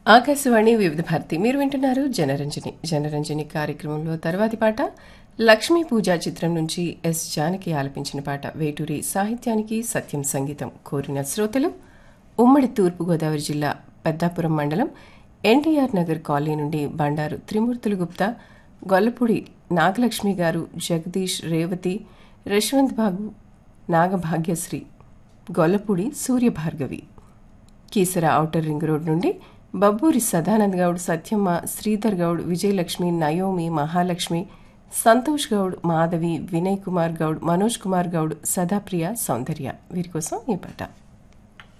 ఆకాశవాణి వివిధ భారతి మీరు వింటున్నారు జనరంజని జనరంజని కార్యక్రమంలో తర్వాతి పాట లక్ష్మీ పూజ చిత్రం నుంచి ఎస్ జానకి ఆలపించిన పాట వేటూరి సాహిత్యానికి సత్యం సంగీతం కోరిన శ్రోతలు ఉమ్మడి తూర్పుగోదావరి జిల్లా పెద్దాపురం మండలం ఎన్టీఆర్ నగర్ కాలనీ నుండి బండారు త్రిమూర్తుల గుప్తా గొల్లపూడి నాగలక్ష్మి గారు Jagadish Revathi Yashwant Babu Nagabhagyasri Gollapudi Suryabhargavi Keesara outer ring road నుండి బబ్బూరి సదానంద్ గౌడ్ సత్యమ్మ శ్రీధర్ గౌడ్ విజయలక్ష్మి నయోమి మహాలక్ష్మి సంతోష్ గౌడ్ మాధవి వినయ్ కుమార్ గౌడ్ మనోజ్ కుమార్ గౌడ్ సదాప్రియ సౌందర్య వీరి కోసం ఈ పాట